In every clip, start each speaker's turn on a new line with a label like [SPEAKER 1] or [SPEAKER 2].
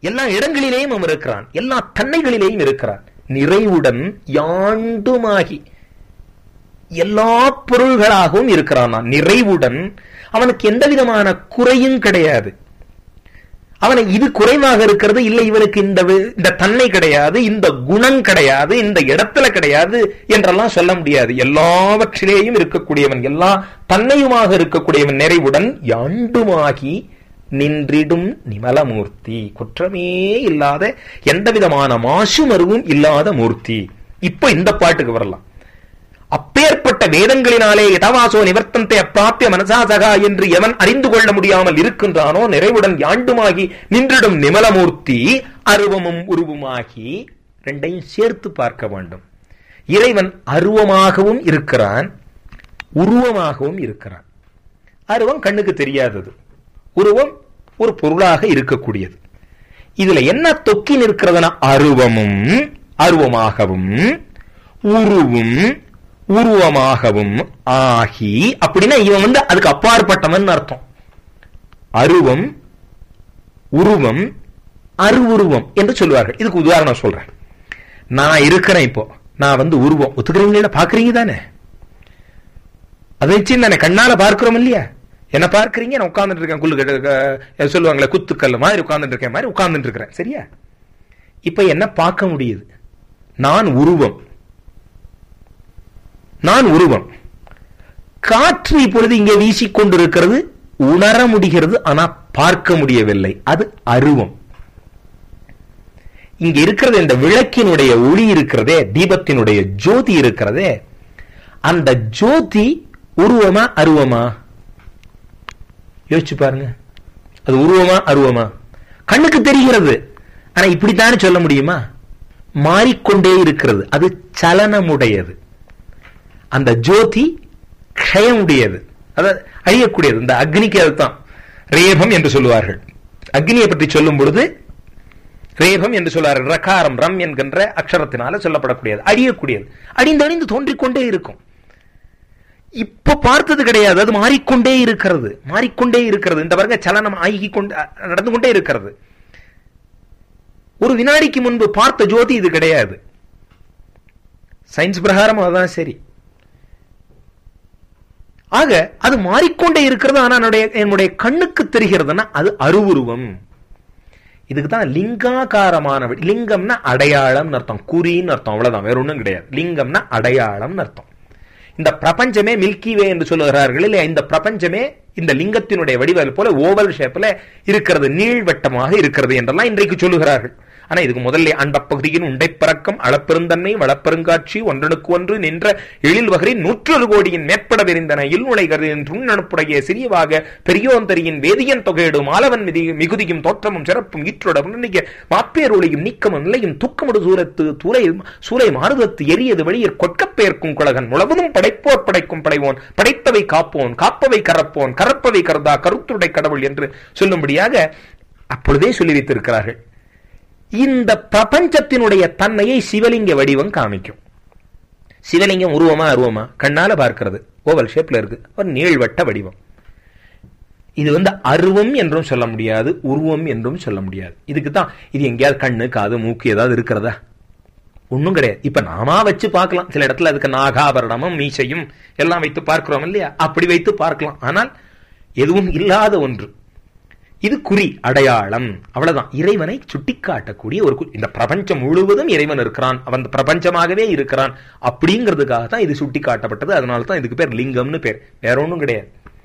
[SPEAKER 1] எல்லா இடங்களிலேயும் அவன் இருக்கிறான் எல்லா தன்மைகளிலேயும் இருக்கிறான் நிறைவுடன் யாண்டுமாகி எல்லா பொருள்களாகவும் இருக்கிறான் நான் நிறைவுடன் அவனுக்கு எந்த விதமான குறையும் கிடையாது அவனை இது குறைவாக இருக்கிறது இல்லை இவனுக்கு இந்த வி- இந்த தன்மை கிடையாது இந்த குணம் கிடையாது இந்த இடத்துல கிடையாது என்றெல்லாம் சொல்ல முடியாது எல்லாவற்றிலேயும் இருக்கக்கூடியவன் எல்லா தன்மையுமாக இருக்கக்கூடியவன் நிறைவுடன் யாண்டுமாகி நின்றிடும் நிமலமூர்த்தி குற்றமே இல்லாத எந்த விதமான மாசுமருவும் இல்லாத மூர்த்தி இப்போ இந்த பாட்டுக்கு வரலாம் அப்பேற்பட்ட வேதங்களினாலே இடவாசோ நிவர்த்தந்தை அப்பிராப்பிய மனசாசகா என்று எவன் அறிந்து கொள்ள முடியாமல் இருக்கின்றானோ நிறைவுடன் யாண்டுமாகி நின்றிடும் நிமலமூர்த்தி அருவமும் உருவுமாகி ரெண்டையும் சேர்த்து பார்க்க வேண்டும் இறைவன் அருவமாகவும் இருக்கிறான் உருவமாகவும் இருக்கிறான் அருவம் கண்ணுக்கு தெரியாதது உருவம் ஒரு பொருளாக இருக்கக்கூடியது இதுல என்ன தொக்கி நிற்கிறதுனா அருவமும் அருவமாகவும் உருவும் உருவமாகவும் ஆகி அப்படின்னா இவன் வந்து அதுக்கு அப்பாற்பட்டவன் அர்த்தம் அருவம் உருவம் அருவுருவம் என்று சொல்லுவார்கள் இதுக்கு உதாரணம் சொல்றேன் நான் இருக்கிறேன் இப்போ நான் வந்து உருவம் ஒத்துக்கிறீங்களா பாக்குறீங்க தானே அதை வச்சு தானே கண்ணால பார்க்கிறோம் இல்லையா என்ன பார்க்கறீங்க நான் உட்கார்ந்துட்டு இருக்கேன் குள்ளு கட்டு- க- சொல்லுவாங்களே குத்துக்கல் மாதிரி உட்கார்ந்துட்டு இருக்கேன் மாதிரி உட்கார்ந்துட்டு இருக்கிறேன் சரியா இப்ப என்ன பார்க்க முடியுது நான் உருவம் நான் உருவம் காற்று இப்பொழுது இங்கே வீசிக்கொண்டிருக்கிறது உணர முடிகிறது ஆனா பார்க்க முடியவில்லை அது அருவம் இங்க இருக்கிறது இந்த விளக்கினுடைய ஒளி இருக்கிறதே தீபத்தினுடைய ஜோதி இருக்கிறதே அந்த ஜோதி உருவமா அருவமா யோசிச்சு பாருங்க அது உருவமா அருவமா கண்ணுக்கு தெரிகிறது ஆனா இப்படித்தானே சொல்ல முடியுமா மாறிக்கொண்டே இருக்கிறது அது சலனமுடையது அந்த ஜோதி க்ஷயமுடையது அதாவது அழியக்கூடியது இந்த அக்னிக்கு அதுதான் ரேபம் என்று சொல்லுவார்கள் அக்னியை பற்றி சொல்லும் பொழுது ரேபம் என்று சொல்வார்கள் ரகாரம் ரம் என்கின்ற அக்ஷரத்தினால சொல்லப்படக்கூடியது அழியக்கூடியது அழிந்து அழிந்து தோன்றிக்கொண்டே இருக்கும் இப்ப பார்த்தது கிடையாது அது மாறிக்கொண்டே இருக்கிறது மாறிக்கொண்டே இருக்கிறது இந்த வர்க்க சலனம் ஆகி கொண்டு நடந்து கொண்டே இருக்கிறது ஒரு வினாடிக்கு முன்பு பார்த்த ஜோதி இது கிடையாது சயின்ஸ் பிரகாரம் அதுதான் சரி ஆக அது மாறிக்கொண்டே இருக்கிறது ஆனா என்னுடைய என்னுடைய கண்ணுக்கு தெரிகிறதுன்னா அது அருவுருவம் இதுக்கு தான் லிங்காகாரமான வடி- லிங்கம்னா அடையாளம்னு அர்த்தம் குறின்னு அர்த்தம் அவ்வளவுதான் வேற ஒண்ணும் கிடையாது லிங்கம்னா அடையாளம்னு அர்த்தம் இந்த பிரபஞ்சமே மில்கி வே என்று சொல்லுகிறார்கள் இல்லையா இந்த பிரபஞ்சமே இந்த லிங்கத்தினுடைய வடிவல் போல ஓவல் ஷேப்ல இருக்கிறது நீள்வட்டமாக இருக்கிறது என்றெல்லாம் இன்றைக்கு சொல்லுகிறார்கள் ஆனா இதுக்கு முதல்ல அண்டப்பகுதியின் உண்டைப்பறக்கம் அளப்பெருந்தன்மை வளப்பெருங்காட்சி ஒன்றனுக்கு ஒன்று நின்ற எழில் வகரின் நூற்றொரு கோடியின் மேற்பட விரிந்தன இல்நுழைகரின் துண்ணனுப்புடைய சிறியவாக பெரியோந்தரியின் வேதியன் தொகையிடும் மாலவன் மிதி மிகுதியும் தோற்றமும் சிறப்பும் ஈற்றோட முன்னிக்க மாப்பேரொழியும் நீக்கமும் நிலையும் தூக்கமுடு சூரத்து தூரை சூரை மாறுதத்து எரியது வெளியே கொட்கப்பேர்க்கும் குலகன் முழவதும் படைப்போர் படைக்கும் படைவோன் படைத்தவை காப்போன் காப்பவை கரப்போன் கரப்பவை கருதா கருத்துடை கடவுள் என்று சொல்லும்படியாக அப்பொழுதே சொல்லி வைத்திருக்கிறார்கள் இந்த பிரபஞ்சத்தினுடைய தன்மையை சிவலிங்க வடிவம் காமிக்கும் சிவலிங்கம் உருவமா அருவமா கண்ணால பார்க்கிறது ஓவல் ஷேப்ல இருக்கு ஒரு நீள்வட்ட வடிவம் இது வந்து அருவம் என்றும் சொல்ல முடியாது உருவம் என்றும் சொல்ல முடியாது இதுக்கு தான் இது எங்கேயாவது கண்ணு காது மூக்கு ஏதாவது இருக்கிறதா ஒண்ணும் கிடையாது இப்ப நாமா வச்சு பார்க்கலாம் சில இடத்துல அதுக்கு நாகாபரணமும் மீசையும் எல்லாம் வைத்து பார்க்கிறோம் இல்லையா அப்படி வைத்து பார்க்கலாம் ஆனால் எதுவும் இல்லாத ஒன்று இது குறி அடையாளம் அவ்வளவுதான் இறைவனை சுட்டிக்காட்டக்கூடிய ஒரு குறி. இந்த பிரபஞ்சம் முழுவதும் இறைவன் இருக்கிறான் அவன் பிரபஞ்சமாகவே இருக்கிறான் அப்படிங்கிறதுக்காக தான் இது சுட்டிக்காட்டப்பட்டது அதனால தான் இதுக்கு பேர் லிங்கம்னு பேர் வேற ஒண்ணும் கிடையாது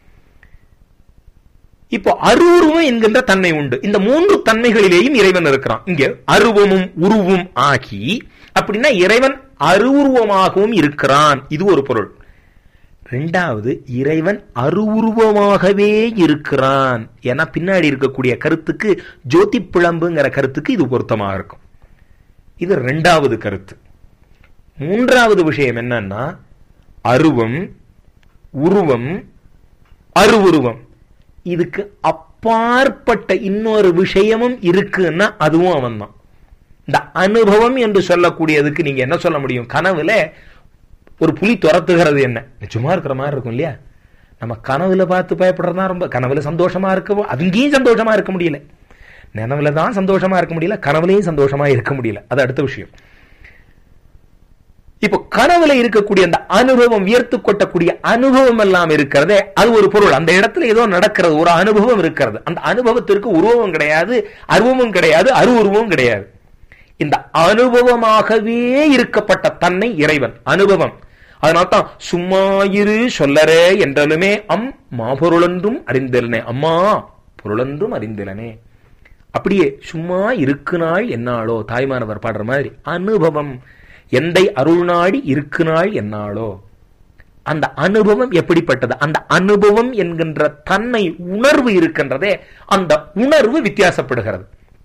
[SPEAKER 1] இப்போ அருவுருவம் என்கின்ற தன்மை உண்டு இந்த மூன்று தன்மைகளிலேயும் இறைவன் இருக்கிறான் இங்க அருவமும் உருவும் ஆகி அப்படின்னா இறைவன் அருவுருவமாகவும் இருக்கிறான் இது ஒரு பொருள் ரெண்டாவது இறைவன் அருவுருவமாகவே இருக்கிறான் ஏன்னா பின்னாடி இருக்கக்கூடிய கருத்துக்கு ஜோதி பிளம்புங்கிற கருத்துக்கு இது பொருத்தமாக இருக்கும் இது ரெண்டாவது கருத்து மூன்றாவது விஷயம் என்னன்னா அருவம் உருவம் அருவுருவம் இதுக்கு அப்பாற்பட்ட இன்னொரு விஷயமும் இருக்குன்னா அதுவும் அவன்தான் இந்த அனுபவம் என்று சொல்லக்கூடியதுக்கு நீங்க என்ன சொல்ல முடியும் கனவுல ஒரு புலி துரத்துகிறது என்ன நிச்சயமா இருக்கிற மாதிரி இருக்கும் இல்லையா நம்ம கனவுல பார்த்து பயப்படுறதா ரொம்ப கனவுல சந்தோஷமா இருக்க அங்கேயும் சந்தோஷமா இருக்க முடியல நினைவுல தான் சந்தோஷமா இருக்க முடியல கனவுலையும் சந்தோஷமா இருக்க முடியல அது அடுத்த விஷயம் இப்போ கனவுல இருக்கக்கூடிய அந்த அனுபவம் வியர்த்து கொட்டக்கூடிய அனுபவம் எல்லாம் இருக்கிறதே அது ஒரு பொருள் அந்த இடத்துல ஏதோ நடக்கிறது ஒரு அனுபவம் இருக்கிறது அந்த அனுபவத்திற்கு உருவமும் கிடையாது அருவமும் கிடையாது அருவுருவமும் கிடையாது இந்த அனுபவமாகவே இருக்கப்பட்ட தன்னை இறைவன் அனுபவம் அதனால்தான் சும்மா இரு சொல்லரே என்றாலுமே அம் மாபொருளென்றும் அறிந்திலனே அம்மா பொருளென்றும் அறிந்திலனே அப்படியே சும்மா இருக்கு நாள் என்னாளோ தாய்மானவர் பாடுற மாதிரி அனுபவம் எந்தை அருள்நாடி இருக்கு நாள் என்னாளோ அந்த அனுபவம் எப்படிப்பட்டது அந்த அனுபவம் என்கின்ற தன்னை உணர்வு இருக்கின்றதே அந்த உணர்வு வித்தியாசப்படுகிறது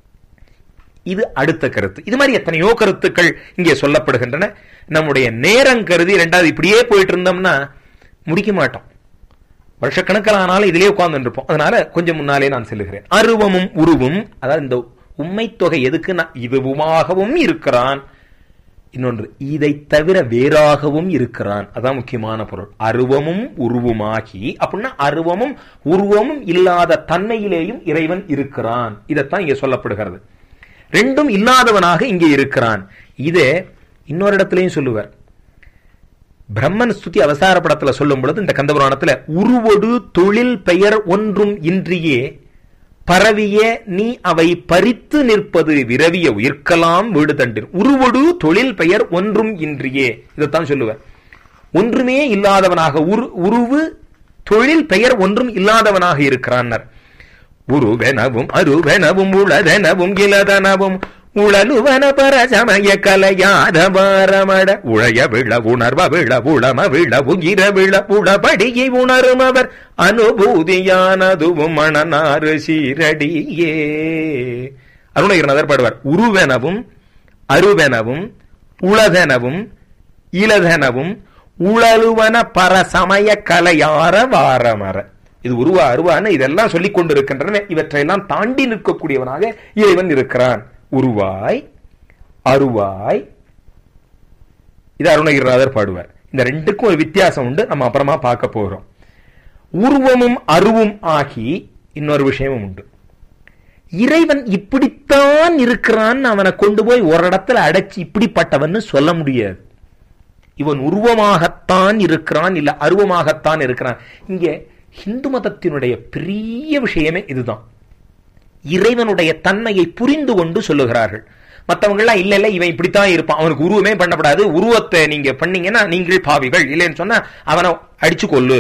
[SPEAKER 1] இது அடுத்த கருத்து இது மாதிரி எத்தனையோ கருத்துக்கள் இங்கே சொல்லப்படுகின்றன நம்முடைய நேரம் கருதி ரெண்டாவது இப்படியே போயிட்டு இருந்தோம்னா முடிக்க மாட்டோம் வருஷக்கணக்கில் ஆனாலும் இதிலே உட்கார்ந்து இருப்போம் அதனால கொஞ்சம் முன்னாலே நான் செல்லுகிறேன் அருவமும் உருவும் அதாவது இந்த உண்மை தொகை எதுக்குன்னா இதுவுமாகவும் இருக்கிறான் இன்னொன்று இதை தவிர வேறாகவும் இருக்கிறான் அதான் முக்கியமான பொருள் அருவமும் உருவுமாகி அப்படின்னா அருவமும் உருவமும் இல்லாத தன்மையிலேயும் இறைவன் இருக்கிறான் இதைத்தான் இங்கே சொல்லப்படுகிறது ரெண்டும் இல்லாதவனாக இங்கே இருக்கிறான் இதே இன்னொரு இடத்துலையும் சொல்லுவார் பிரம்மன் ஸ்துதி அவசார படத்துல சொல்லும் பொழுது இந்த கந்தபுராணத்துல உருவொடு தொழில் பெயர் ஒன்றும் இன்றியே பரவிய நீ அவை பறித்து நிற்பது விரவிய உயிர்க்கலாம் வீடு தண்டின் உருவொடு தொழில் பெயர் ஒன்றும் இன்றியே இதைத்தான் சொல்லுவேன் ஒன்றுமே இல்லாதவனாக உரு உருவு தொழில் பெயர் ஒன்றும் இல்லாதவனாக இருக்கிறான் உருவெனவும் அருவெனவும் உளதெனவும் இலதனவும் உழலுவன பரசமய கலையாத பாரமட உழைய விழ உணர்வ விழ உளம விழ உகிர விழ உளபடியை உணரும் அவர் அனுபூதியானதுவும் மணனாறு சீரடியே அருணகிரநாதர் பாடுவார் உருவெனவும் அருவெனவும் உளதெனவும் இலதெனவும் உழலுவன பரசமய கலையார வாரமர இது உருவா அருவான்னு இதெல்லாம் சொல்லிக் கொண்டிருக்கின்றன இவற்றையெல்லாம் தாண்டி நிற்கக்கூடியவனாக இறைவன் இருக்கிறான் உருவாய் அருவாய் இது அருணகிரிநாதர் பாடுவார் இந்த ரெண்டுக்கும் ஒரு வித்தியாசம் உண்டு நம்ம அப்புறமா பார்க்க போறோம் உருவமும் அருவும் ஆகி இன்னொரு விஷயமும் உண்டு இறைவன் இப்படித்தான் இருக்கிறான்னு அவனை கொண்டு போய் ஒரு இடத்துல அடைச்சு இப்படிப்பட்டவன் சொல்ல முடியாது இவன் உருவமாகத்தான் இருக்கிறான் இல்ல அருவமாகத்தான் இருக்கிறான் இங்கே ஹிந்து மதத்தினுடைய பெரிய விஷயமே இதுதான் இறைவனுடைய தன்மையை புரிந்து கொண்டு சொல்லுகிறார்கள் மற்றவங்க எல்லாம் இல்ல இல்ல இவன் இப்படித்தான் இருப்பான் அவனுக்கு உருவமே பண்ணப்படாது உருவத்தை நீங்க பண்ணீங்கன்னா நீங்கள் பாவிகள் இல்லைன்னு சொன்னா அவனை அடிச்சு கொள்ளு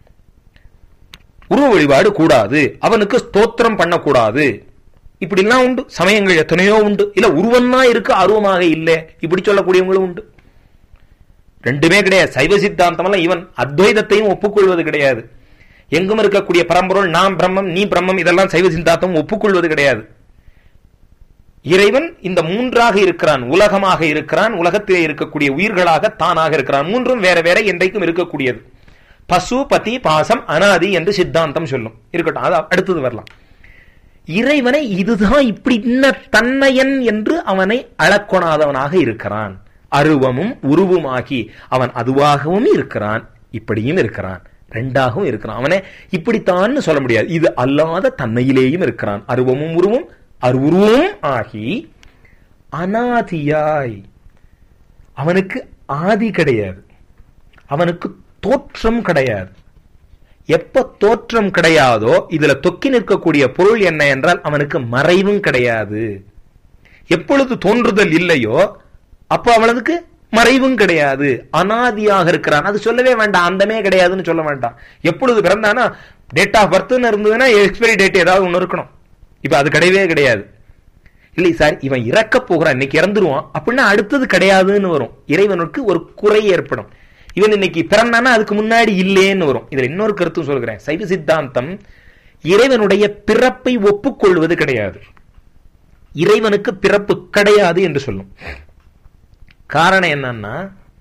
[SPEAKER 1] உருவ வழிபாடு கூடாது அவனுக்கு ஸ்தோத்திரம் பண்ணக்கூடாது இப்படிலாம் உண்டு சமயங்கள் எத்தனையோ உண்டு இல்ல உருவம் தான் இருக்கு அருவமாக இல்லை இப்படி சொல்லக்கூடியவங்களும் உண்டு ரெண்டுமே கிடையாது சைவ சித்தாந்தம் எல்லாம் இவன் அத்வைதத்தையும் ஒப்புக்கொள்வது கிடையாது எங்கும் இருக்கக்கூடிய பரம்பொருள் நாம் பிரம்மம் நீ பிரம்மம் இதெல்லாம் சைவ சித்தாந்தம் ஒப்புக்கொள்வது கிடையாது இறைவன் இந்த மூன்றாக இருக்கிறான் உலகமாக இருக்கிறான் உலகத்திலே இருக்கக்கூடிய உயிர்களாக தானாக இருக்கிறான் மூன்றும் வேற வேற என்றைக்கும் இருக்கக்கூடியது பசு பதி பாசம் அனாதி என்று சித்தாந்தம் சொல்லும் இருக்கட்டும் அது அடுத்தது வரலாம் இறைவனை இதுதான் இப்படி இன்ன தன்மையன் என்று அவனை அளக்கொணாதவனாக இருக்கிறான் அருவமும் உருவுமாகி அவன் அதுவாகவும் இருக்கிறான் இப்படியும் இருக்கிறான் ரெண்டாகவும் இருக்கிறான் அவனை இப்படித்தான் சொல்ல முடியாது இது அல்லாத தன்மையிலேயும் இருக்கிறான் அருவமும் உருவும் அருவுருவும் ஆகி அனாதியாய் அவனுக்கு ஆதி கிடையாது அவனுக்கு தோற்றம் கிடையாது எப்ப தோற்றம் கிடையாதோ இதுல தொக்கி நிற்கக்கூடிய பொருள் என்ன என்றால் அவனுக்கு மறைவும் கிடையாது எப்பொழுது தோன்றுதல் இல்லையோ அப்போ அவனுக்கு மறைவும் கிடையாது அனாதியாக இருக்கிறான் அது சொல்லவே வேண்டாம் அந்தமே கிடையாதுன்னு சொல்ல வேண்டாம் எப்பொழுது பிறந்தானா டேட் ஆஃப் பர்த்னு இருந்ததுன்னா எக்ஸ்பைரி டேட் ஏதாவது ஒன்று இருக்கணும் இப்ப அது கிடையவே கிடையாது இல்லை சார் இவன் இறக்க போகிறான் இன்னைக்கு இறந்துருவான் அப்படின்னா அடுத்தது கிடையாதுன்னு வரும் இறைவனுக்கு ஒரு குறை ஏற்படும் இவன் இன்னைக்கு பிறந்தானா அதுக்கு முன்னாடி இல்லேன்னு வரும் இதுல இன்னொரு கருத்தும் சொல்கிறேன் சைவ சித்தாந்தம் இறைவனுடைய பிறப்பை ஒப்புக்கொள்வது கிடையாது இறைவனுக்கு பிறப்பு கிடையாது என்று சொல்லும் காரணம் என்னன்னா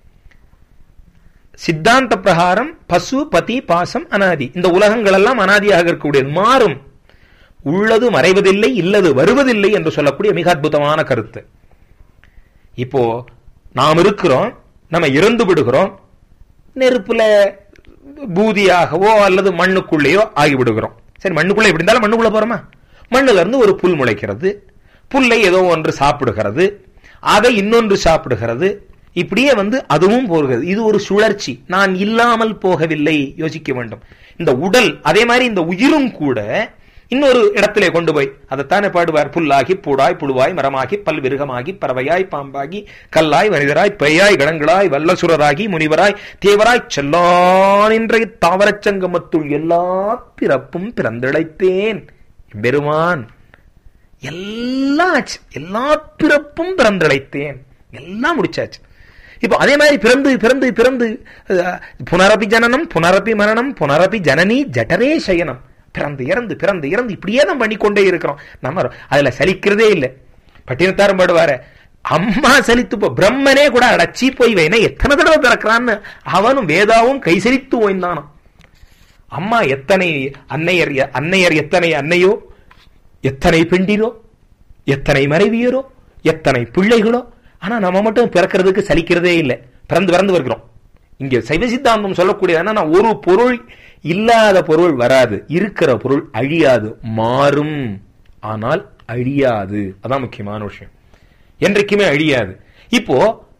[SPEAKER 1] சித்தாந்த பிரகாரம் பசு பதி பாசம் அனாதி இந்த உலகங்கள் எல்லாம் அனாதியாக இருக்கக்கூடியது மாறும் உள்ளது மறைவதில்லை இல்லது வருவதில்லை என்று சொல்லக்கூடிய மிக அற்புதமான கருத்து இப்போ நாம் இருக்கிறோம் நம்ம இறந்து விடுகிறோம் நெருப்புல பூதியாகவோ அல்லது மண்ணுக்குள்ளேயோ ஆகிவிடுகிறோம் சரி மண்ணுக்குள்ள எப்படி இருந்தாலும் மண்ணுக்குள்ள போறோமா மண்ணுல இருந்து ஒரு புல் முளைக்கிறது புல்லை ஏதோ ஒன்று சாப்பிடுகிறது அதை இன்னொன்று சாப்பிடுகிறது இப்படியே வந்து அதுவும் போகிறது இது ஒரு சுழற்சி நான் இல்லாமல் போகவில்லை யோசிக்க வேண்டும் இந்த உடல் அதே மாதிரி இந்த உயிரும் கூட இன்னொரு இடத்திலே கொண்டு போய் அதைத்தானே பாடுவார் புல்லாகி பூடாய் புழுவாய் மரமாகி பல்விருகமாகி பறவையாய் பாம்பாகி கல்லாய் மனிதராய் பெய்யாய் கடங்களாய் வல்லசுரராகி முனிவராய் தேவராய் செல்லான் என்ற தாவரச் சங்கமத்துள் எல்லா பிறப்பும் பிறந்திழைத்தேன் பெருமான் எல்லாம் ஆச்சு எல்லா பிறப்பும் பிறந்திழைத்தேன் எல்லாம் முடிச்சாச்சு இப்போ அதே மாதிரி பிறந்து பிறந்து பிறந்து அஹ், புனரபி ஜனனம் புனரபி மரணம் புனரபி ஜனனி ஜடரே சயனம் பிறந்து இறந்து பிறந்து இறந்து இப்படியே தான் பண்ணிக்கொண்டே இருக்கிறோம் நம்ம அதுல சலிக்கிறதே இல்லை பட்டினத்தாரும் பாடுவாரு அம்மா சலித்து போ பிரம்மனே கூட அடச்சி போய் வைனா எத்தனை தடவை பிறக்கிறான்னு அவனும் வேதாவும் கைசலித்து ஓய்ந்தானாம் அம்மா எத்தனை அன்னையர் அன்னையர் எத்தனை அன்னையோ எத்தனை பெண்டிரோ எத்தனை மனைவியரோ எத்தனை பிள்ளைகளோ ஆனா நம்ம மட்டும் பிறக்கிறதுக்கு சலிக்கிறதே இல்லை பிறந்து பிறந்து வருகிறோம் இங்க சைவ சித்தாந்தம் சொல்லக்கூடியது என்னன்னா ஒரு பொருள் இல்லாத பொருள் வராது இருக்கிற பொருள் அழியாது மாறும் ஆனால் அழியாது அதான் முக்கியமான விஷயம் என்றைக்குமே அழியாது இப்போ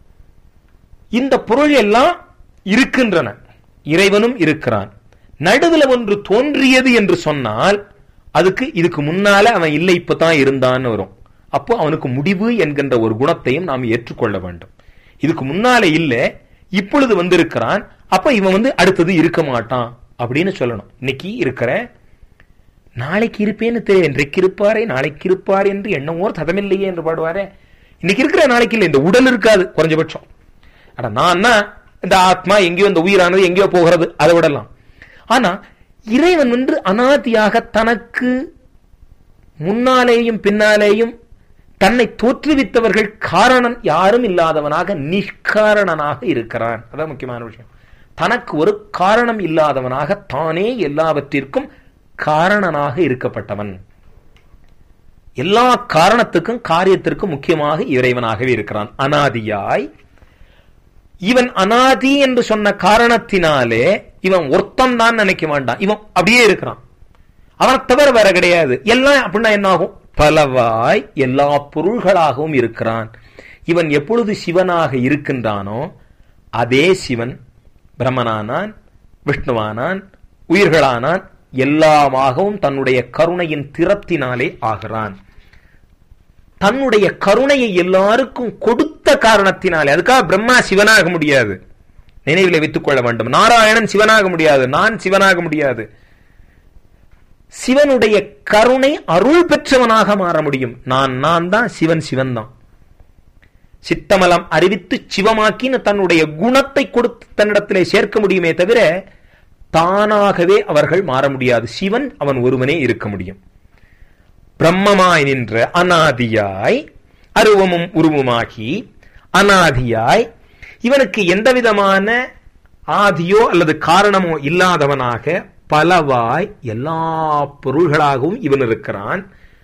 [SPEAKER 1] இந்த பொருள் எல்லாம் இருக்கின்றன இறைவனும் இருக்கிறான் நடுவுல ஒன்று தோன்றியது என்று சொன்னால் அதுக்கு இதுக்கு முன்னால அவன் இல்லை இப்பதான் இருந்தான்னு வரும் அப்போ அவனுக்கு முடிவு என்கின்ற ஒரு குணத்தையும் நாம் ஏற்றுக்கொள்ள வேண்டும் இதுக்கு முன்னால இல்ல இப்பொழுது வந்திருக்கிறான் அப்ப இவன் வந்து அடுத்தது இருக்க மாட்டான் அப்படின்னு சொல்லணும் இன்னைக்கு இருக்கிற நாளைக்கு இருப்பேன்னு தெரியும் இன்றைக்கு இருப்பாரே நாளைக்கு இருப்பார் என்று எண்ணமோர் ததமில்லையே என்று பாடுவாரே இன்னைக்கு இருக்கிற நாளைக்கு இல்லை இந்த உடல் இருக்காது குறைஞ்சபட்சம் அட நான் இந்த ஆத்மா எங்கேயோ இந்த உயிரானது எங்கேயோ போகிறது அதை விடலாம் ஆனா இறைவன் வந்து அனாதியாக தனக்கு முன்னாலேயும் பின்னாலேயும் தன்னை தோற்றுவித்தவர்கள் காரணம் யாரும் இல்லாதவனாக நிஷ்காரணனாக இருக்கிறான் அதான் முக்கியமான விஷயம் தனக்கு ஒரு காரணம் இல்லாதவனாக தானே எல்லாவற்றிற்கும் காரணனாக இருக்கப்பட்டவன் எல்லா காரணத்துக்கும் காரியத்திற்கும் முக்கியமாக இறைவனாகவே இருக்கிறான் அனாதியாய் இவன் அனாதி என்று சொன்ன காரணத்தினாலே இவன் ஒருத்தன் தான் நினைக்க மாட்டான் இவன் அப்படியே இருக்கிறான் அவனை தவிர வேற கிடையாது எல்லாம் அப்படின்னா என்ன ஆகும் பலவாய் எல்லா பொருள்களாகவும் இருக்கிறான் இவன் எப்பொழுது சிவனாக இருக்கின்றானோ அதே சிவன் பிரம்மனானான் விஷ்ணுவானான் உயிர்களானான் எல்லாமாகவும் தன்னுடைய கருணையின் திறத்தினாலே ஆகிறான் தன்னுடைய கருணையை எல்லாருக்கும் கொடுத்த காரணத்தினாலே அதுக்காக பிரம்மா சிவனாக முடியாது நினைவில் வைத்துக் கொள்ள வேண்டும் நாராயணன் சிவனாக முடியாது நான் சிவனாக முடியாது சிவனுடைய கருணை அருள் பெற்றவனாக மாற முடியும் நான் நான் தான் சிவன் சிவன் தான் சித்தமலம் அறிவித்து சிவமாக்கின்னு தன்னுடைய குணத்தை கொடுத்து தன்னிடத்திலே சேர்க்க முடியுமே தவிர தானாகவே அவர்கள் மாற முடியாது சிவன் அவன் ஒருவனே இருக்க முடியும் பிரம்மமாய் நின்ற அனாதியாய் அருவமும் உருவமாகி அனாதியாய் இவனுக்கு எந்த விதமான ஆதியோ அல்லது காரணமோ இல்லாதவனாக பலவாய் எல்லா பொருள்களாகவும் இவன் இருக்கிறான்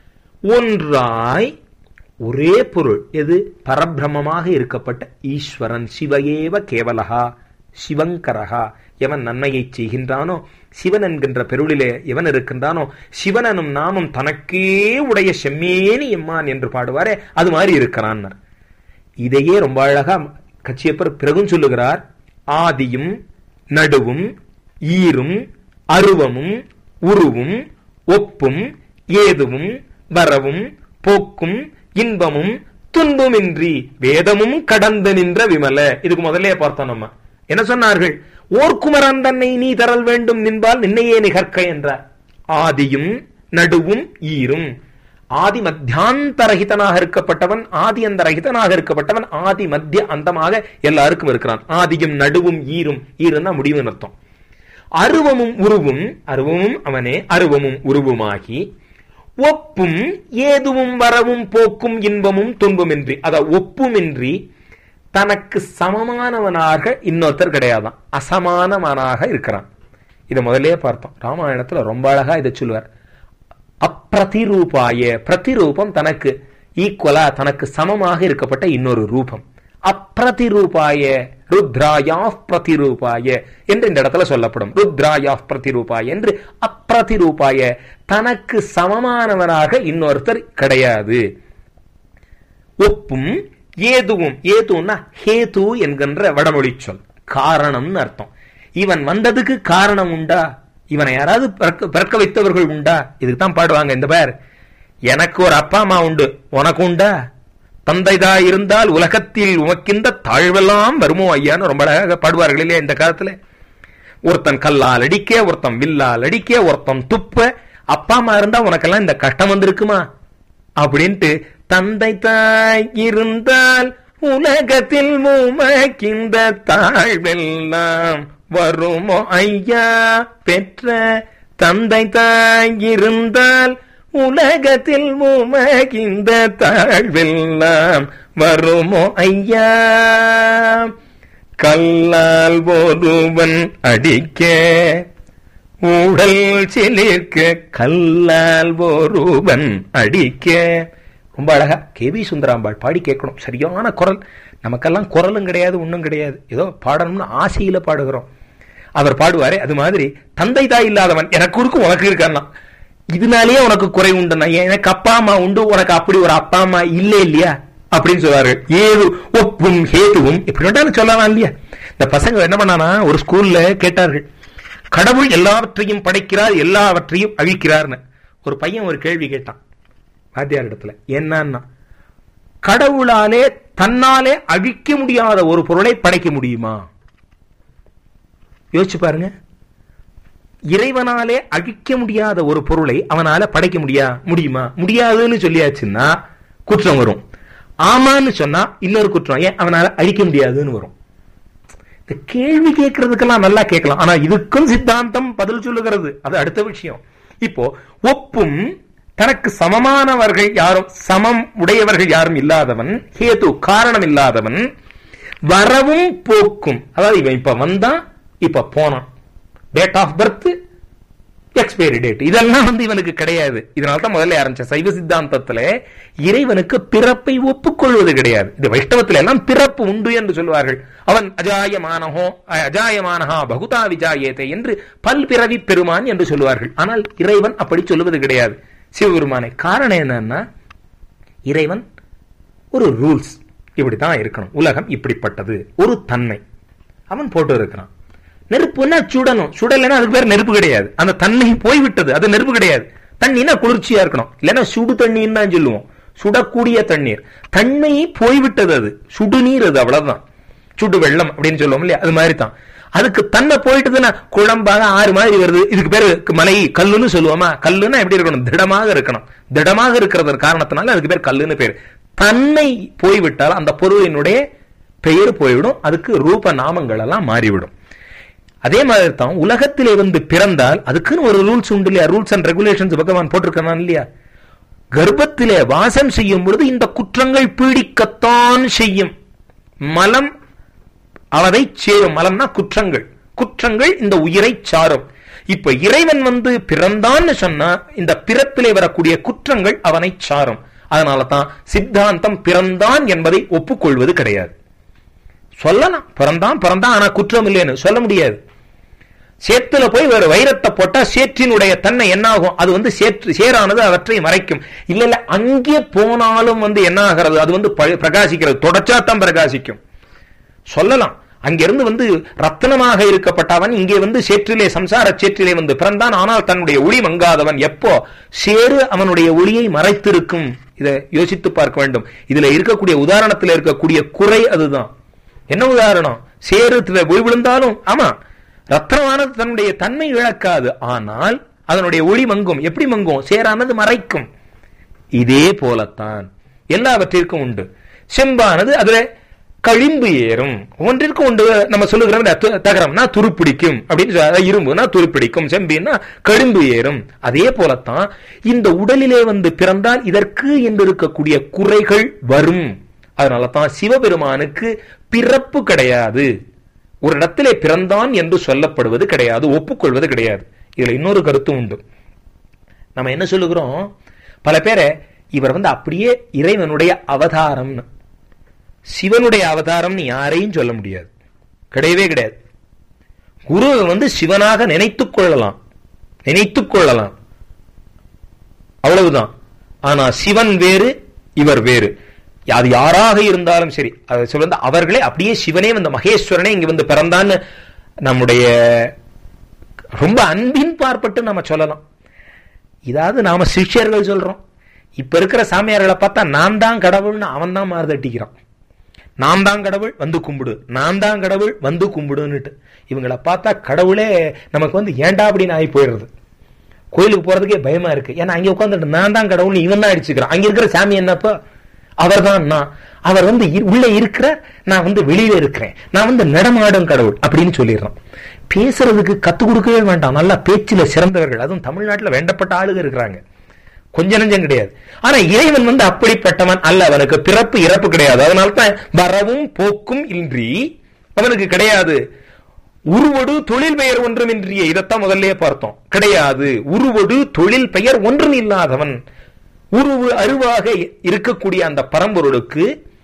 [SPEAKER 1] ஒன்றாய் ஒரே பொருள் எது பரபிரமமாக இருக்கப்பட்ட ஈஸ்வரன் சிவயேவ கேவலகா சிவங்கரகா எவன் நன்மையை செய்கின்றானோ சிவன் என்கின்ற பெருளிலே எவன் இருக்கின்றானோ சிவனனும் நாமும் தனக்கே உடைய செம்மேனி எம்மான் என்று பாடுவாரே அது மாதிரி இருக்கிறான் இதையே ரொம்ப அழகா கச்சியப்பர் பிறகும் சொல்லுகிறார் ஆதியும் நடுவும் ஈரும் அருவமும் உருவும் ஒப்பும் ஏதுவும் வரவும் போக்கும் இன்பமும் துன்பமின்றி வேதமும் கடந்து நின்ற விமல இதுக்கு முதல்ல பார்த்தோம் நம்ம என்ன சொன்னார்கள் ஓர்குமரன் தன்னை நீ தரல் வேண்டும் நின்பால் நின்னையே நிகர்க்க என்றார் ஆதியும் நடுவும் ஈரும் ஆதி மத்தியாந்தரகிதனாக இருக்கப்பட்டவன் ஆதி அந்த ரகிதனாக இருக்கப்பட்டவன் ஆதி மத்திய அந்தமாக எல்லாருக்கும் இருக்கிறான் ஆதியும் நடுவும் ஈரும் ஈருன்னா முடிவுன்னு அர்த்தம் அருவமும் உருவும் அருவமும் அவனே அருவமும் உருவுமாகி ஒப்பும் ஏதுவும் வரவும் போக்கும் இன்பமும் துன்பமின்றி அத ஒப்புமின்றி தனக்கு சமமானவனாக இன்னொருத்தர் கிடையாதான் அசமானவனாக இருக்கிறான் இதை முதலே பார்த்தோம் ராமாயணத்துல ரொம்ப அழகா இதை சொல்லுவார் அப்பிரதிரூபாய பிரதிரூபம் தனக்கு ஈக்குவலா தனக்கு சமமாக இருக்கப்பட்ட இன்னொரு ரூபம் அப்பிரதிரூபாய ருத்ராயா பிரதிரூபாய என்று இந்த இடத்துல சொல்லப்படும் ருத்ராயா பிரதிரூபாய என்று அப்பிரதிரூபாய தனக்கு சமமானவராக இன்னொருத்தர் கிடையாது ஒப்பும் ஏதுவும் ஏதுன்னா ஹேது என்கின்ற வடமொழி சொல் காரணம்னு அர்த்தம் இவன் வந்ததுக்கு காரணம் உண்டா இவனை யாராவது பிறக்க பிறக்க வைத்தவர்கள் உண்டா இதுக்கு தான் பாடுவாங்க இந்த பேர் எனக்கு ஒரு அப்பா அம்மா உண்டு உனக்கு உண்டா தந்தைதா இருந்தால் உலகத்தில் உமக்கின்ற தாழ்வெல்லாம் வருமோ ஐயான்னு ரொம்ப அழகாக பாடுவார்கள் இல்லையா இந்த காலத்துல ஒருத்தன் கல்லால் அடிக்க ஒருத்தன் வில்லால் அடிக்க ஒருத்தன் துப்ப அப்பா அம்மா இருந்தா உனக்கெல்லாம் இந்த கஷ்டம் வந்திருக்குமா அப்படின்ட்டு தந்தை தாய் இருந்தால் உலகத்தில் உமக்கின்ற தாழ்வெல்லாம் வருமோ ஐயா பெற்ற தந்தை தாய் இருந்தால் உலகத்தில் உமகிந்த தாழ்வெல்லாம் வருமோ ஐயா கல்லால் ஒருவன் அடிக்க ஊழல் சிலிர்க்க கல்லால் ஒருவன் அடிக்க ரொம்ப அழகா கே வி சுந்தராம்பாள் பாடி கேட்கணும் சரியான குரல் நமக்கெல்லாம் குரலும் கிடையாது ஒன்றும் கிடையாது ஏதோ பாடணும்னு ஆசையில பாடுகிறோம் அவர் பாடுவாரே அது மாதிரி தந்தை தாய் இல்லாதவன் எனக்கு இருக்கும் உனக்கு இருக்கான்னா இதனாலேயே உனக்கு குறை உண்டுனா எனக்கு அப்பா அம்மா உண்டு உனக்கு அப்படி ஒரு அப்பா அம்மா இல்லை இல்லையா அப்படின்னு சொல்றாரு ஏது ஒப்பும் ஹேதுவும் இப்படி வேண்டாலும் சொல்லலாம் இல்லையா இந்த பசங்க என்ன பண்ணானா ஒரு ஸ்கூல்ல கேட்டார்கள் கடவுள் எல்லாவற்றையும் படைக்கிறார் எல்லாவற்றையும் அழிக்கிறார்னு ஒரு பையன் ஒரு கேள்வி கேட்டான் வாத்தியார் இடத்துல என்னன்னா கடவுளாலே தன்னாலே அழிக்க முடியாத ஒரு பொருளை படைக்க முடியுமா யோசிச்சு பாருங்க இறைவனாலே அழிக்க முடியாத ஒரு பொருளை அவனால படைக்க முடியா முடியுமா முடியாதுன்னு சொல்லியாச்சுன்னா குற்றம் வரும் ஆமான்னு சொன்னா இன்னொரு குற்றம் ஏன் அவனால அழிக்க முடியாதுன்னு வரும் இந்த கேள்வி கேட்கறதுக்கெல்லாம் நல்லா கேட்கலாம் ஆனா இதுக்கும் சித்தாந்தம் பதில் சொல்லுகிறது அது அடுத்த விஷயம் இப்போ ஒப்பும் தனக்கு சமமானவர்கள் யாரும் சமம் உடையவர்கள் யாரும் இல்லாதவன் ஹேது காரணம் இல்லாதவன் வரவும் போக்கும் அதாவது இவன் இப்ப வந்தான் இப்ப போனான் date of birth expiry date இதெல்லாம் வந்து இவனுக்கு கிடையாது இதனால தான் முதல்ல ஆரம்பிச்ச சைவ சித்தாந்தத்துல இறைவனுக்கு பிறப்பை ஒப்புக்கொள்வது கிடையாது இது வைஷ்ணவத்துல எல்லாம் பிறப்பு உண்டு என்று சொல்வார்கள் அவன் அஜாயமானஹோ அஜாயமானஹா பகுதா விஜாயேதே என்று பல்பிறவி பெருமான் என்று சொல்வார்கள் ஆனால் இறைவன் அப்படி சொல்லுவது கிடையாது சிவபெருமானை காரணம் என்னன்னா இறைவன் ஒரு ரூல்ஸ் இப்படித்தான் இருக்கணும் உலகம் இப்படிப்பட்டது ஒரு தன்மை அவன் போட்டு இருக்கிறான் நெருப்புன்னா சுடணும் சுடலைன்னா அதுக்கு பேர் நெருப்பு கிடையாது அந்த தண்ணி போய்விட்டது அது நெருப்பு கிடையாது தண்ணினா குளிர்ச்சியா இருக்கணும் இல்லைன்னா சுடு தண்ணின்னு தான் சொல்லுவோம் சுடக்கூடிய தண்ணீர் தண்ணி போய்விட்டது அது சுடுநீர் அது அவ்வளவுதான் சுடு வெள்ளம் அப்படின்னு சொல்லுவோம் இல்லையா அது மாதிரி தான் அதுக்கு தன்னை போயிட்டதுன்னா குழம்பாக ஆறு மாதிரி வருது இதுக்கு பேரு மலை கல்லுன்னு சொல்லுவோமா கல்லுன்னா எப்படி இருக்கணும் திடமாக இருக்கணும் திடமாக இருக்கிறது காரணத்தினால அதுக்கு பேர் கல்லுன்னு பேர் தன்னை போய்விட்டால் அந்த பொருளினுடைய பெயர் போய்விடும் அதுக்கு ரூப நாமங்கள் எல்லாம் மாறிவிடும் அதே மாதிரி தான் உலகத்திலே வந்து பிறந்தால் அதுக்குன்னு ஒரு ரூல்ஸ் உண்டு இல்லையா ரூல்ஸ் அண்ட் ரெகுலேஷன்ஸ் பகவான் போட்டிருக்கான் இல்லையா கர்ப்பத்திலே வாசம் செய்யும் பொழுது இந்த குற்றங்கள் பீடிக்கத்தான் செய்யும் மலம் அவதை சேரும் மலம்னா குற்றங்கள் குற்றங்கள் இந்த உயிரை சாரும் இப்ப இறைவன் வந்து பிறந்தான்னு சொன்னா இந்த பிறப்பிலே வரக்கூடிய குற்றங்கள் அவனை சாரும் அதனால தான் சித்தாந்தம் பிறந்தான் என்பதை ஒப்புக்கொள்வது கிடையாது சொல்லலாம் பிறந்தான் பிறந்தான் ஆனா குற்றம் இல்லைன்னு சொல்ல முடியாது சேத்துல போய் ஒரு வைரத்தை போட்டா சேற்றினுடைய தன்மை என்ன ஆகும் அது வந்து சேற்று சேரானது அவற்றை மறைக்கும் இல்ல இல்ல அங்கே போனாலும் வந்து என்ன ஆகிறது அது வந்து பிரகாசிக்கிறது தொடச்சாத்தான் பிரகாசிக்கும் சொல்லலாம் அங்கிருந்து வந்து ரத்தனமாக இருக்கப்பட்டவன் இங்கே வந்து சேற்றிலே சம்சார சேற்றிலே வந்து பிறந்தான் ஆனால் தன்னுடைய ஒளி மங்காதவன் எப்போ சேரு அவனுடைய ஒளியை மறைத்திருக்கும் இதை யோசித்து பார்க்க வேண்டும் இதுல இருக்கக்கூடிய உதாரணத்தில் இருக்கக்கூடிய குறை அதுதான் என்ன உதாரணம் சேரு போய் விழுந்தாலும் ஆமா ரத்னமானது தன்னுடைய தன்மை இழக்காது ஆனால் அதனுடைய ஒளி மங்கும் எப்படி மங்கும் சேரானது மறைக்கும் இதே போலத்தான் எல்லாவற்றிற்கும் உண்டு செம்பானது அதுல கழிம்பு ஏறும் ஒன்றிற்கு உண்டு நம்ம சொல்லுகிறோம் தகரம்னா துருப்பிடிக்கும் அப்படின்னு இரும்புனா துருப்பிடிக்கும் செம்பின்னா கழிம்பு ஏறும் அதே போலத்தான் இந்த உடலிலே வந்து பிறந்தால் இதற்கு என்று இருக்கக்கூடிய குறைகள் வரும் அதனால தான் சிவபெருமானுக்கு பிறப்பு கிடையாது ஒரு இடத்திலே பிறந்தான் என்று சொல்லப்படுவது கிடையாது ஒப்புக்கொள்வது கிடையாது இதுல இன்னொரு கருத்து உண்டு நம்ம என்ன சொல்லுகிறோம் பல பேரை இவர் வந்து அப்படியே இறைவனுடைய அவதாரம்னு சிவனுடைய அவதாரம் யாரையும் சொல்ல முடியாது கிடையவே கிடையாது குருவை வந்து சிவனாக நினைத்துக் கொள்ளலாம் நினைத்துக் கொள்ளலாம் அவ்வளவுதான் ஆனா சிவன் வேறு இவர் வேறு அது யாராக இருந்தாலும் சரி அது சொல்ல அவர்களே அப்படியே சிவனே வந்து மகேஸ்வரனே இங்க வந்து பிறந்தான்னு நம்முடைய ரொம்ப அன்பின் பார்ப்பட்டு நம்ம சொல்லலாம் இதாவது நாம சிஷ்யர்கள் சொல்றோம் இப்ப இருக்கிற சாமியார்களை பார்த்தா நான் தான் கடவுள்னு அவன் தான் மாறுதட்டிக்கிறான் நான் தான் கடவுள் வந்து கும்பிடு நான் தான் கடவுள் வந்து கும்பிடுன்னுட்டு இவங்களை பார்த்தா கடவுளே நமக்கு வந்து ஏண்டா அப்படின்னு ஆகி போயிடுறது கோயிலுக்கு போறதுக்கே பயமா இருக்கு ஏன்னா அங்க உட்காந்துட்டு நான் தான் கடவுள் இவன் தான் அடிச்சுக்கிறான் அங்க இருக்கிற சாமி என்னப்போ அவர் தான் நான் அவர் வந்து உள்ள இருக்கிறார் நான் வந்து வெளியில இருக்கிறேன் நான் வந்து நடமாடும் கடவுள் அப்படின்னு சொல்லிடுறான் பேசுறதுக்கு கத்து கொடுக்கவே வேண்டாம் நல்லா பேச்சில சிறந்தவர்கள் அதுவும் தமிழ்நாட்டில் வேண்டப்பட்ட ஆளுங்க இருக்கிறாங்க கொஞ்ச நஞ்சம் கிடையாது ஆனா இறைவன் வந்து அப்படிப்பட்டவன் அல்ல அவனுக்கு பிறப்பு இறப்பு கிடையாது அதனால தான் வரவும் போக்கும் இன்றி அவனுக்கு கிடையாது உருவடு தொழில் பெயர் ஒன்றும் இன்றிய இதைத்தான் முதல்ல பார்த்தோம் கிடையாது உருவடு தொழில் பெயர் ஒன்றும் இல்லாதவன் உருவு அருவாக இருக்கக்கூடிய அந்த பரம்பொருளுக்கு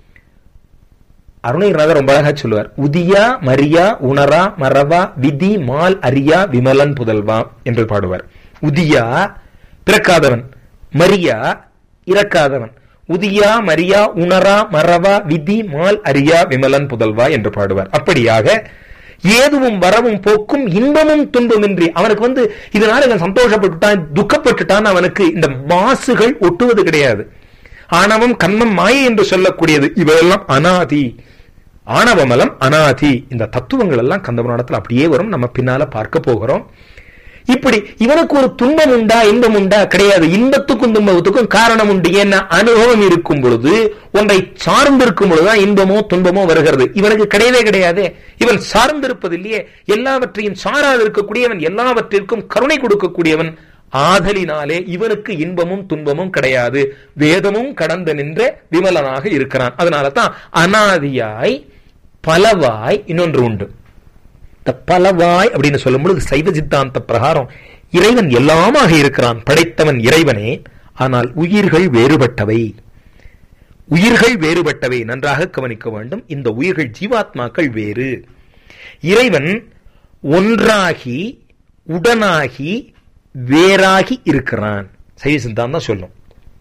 [SPEAKER 1] அருணகிரிநாதர் ரொம்ப அழகா சொல்லுவார் உதியா மரியா உணரா மரவா விதி மால் அரியா விமலன் புதல்வா என்று பாடுவார் உதியா பிறக்காதவன் மரியா இறக்காதவன் உதியா மரியா உணரா மரவா விதி மால் அரியா விமலன் புதல்வா என்று பாடுவார் அப்படியாக ஏதுவும் வரவும் போக்கும் இன்பமும் துன்பமின்றி அவனுக்கு வந்து இதனால இவன் சந்தோஷப்பட்டுட்டான் துக்கப்பட்டுட்டான் அவனுக்கு இந்த மாசுகள் ஒட்டுவது கிடையாது ஆணவம் கண்மம் மாயை என்று சொல்லக்கூடியது இவையெல்லாம் அனாதி ஆணவமலம் அனாதி இந்த தத்துவங்கள் எல்லாம் கந்தபுராணத்தில் அப்படியே வரும் நம்ம பின்னால பார்க்க போகிறோம் இப்படி இவனுக்கு ஒரு துன்பம் உண்டா இன்பம் உண்டா கிடையாது இன்பத்துக்கும் துன்பத்துக்கும் காரணம் உண்டு ஏன்னா அனுபவம் இருக்கும் பொழுது ஒன்றை சார்ந்திருக்கும் பொழுதுதான் இன்பமோ துன்பமோ வருகிறது இவனுக்கு கிடையவே கிடையாது இவன் சார்ந்திருப்பது இல்லையே எல்லாவற்றையும் சாராது இருக்கக்கூடியவன் எல்லாவற்றிற்கும் கருணை கொடுக்கக்கூடியவன் ஆதலினாலே இவனுக்கு இன்பமும் துன்பமும் கிடையாது வேதமும் கடந்து நின்ற விமலனாக இருக்கிறான் அதனால தான் அனாதியாய் பலவாய் இன்னொன்று உண்டு இந்த பலவாய் அப்படின்னு சொல்லும் பொழுது சைவ சித்தாந்த பிரகாரம் இறைவன் எல்லாமாக இருக்கிறான் படைத்தவன் இறைவனே ஆனால் உயிர்கள் வேறுபட்டவை உயிர்கள் வேறுபட்டவை நன்றாக கவனிக்க வேண்டும் இந்த உயிர்கள் ஜீவாத்மாக்கள் வேறு இறைவன் ஒன்றாகி உடனாகி வேறாகி இருக்கிறான் சைவ சித்தாந்தம் சொல்லும்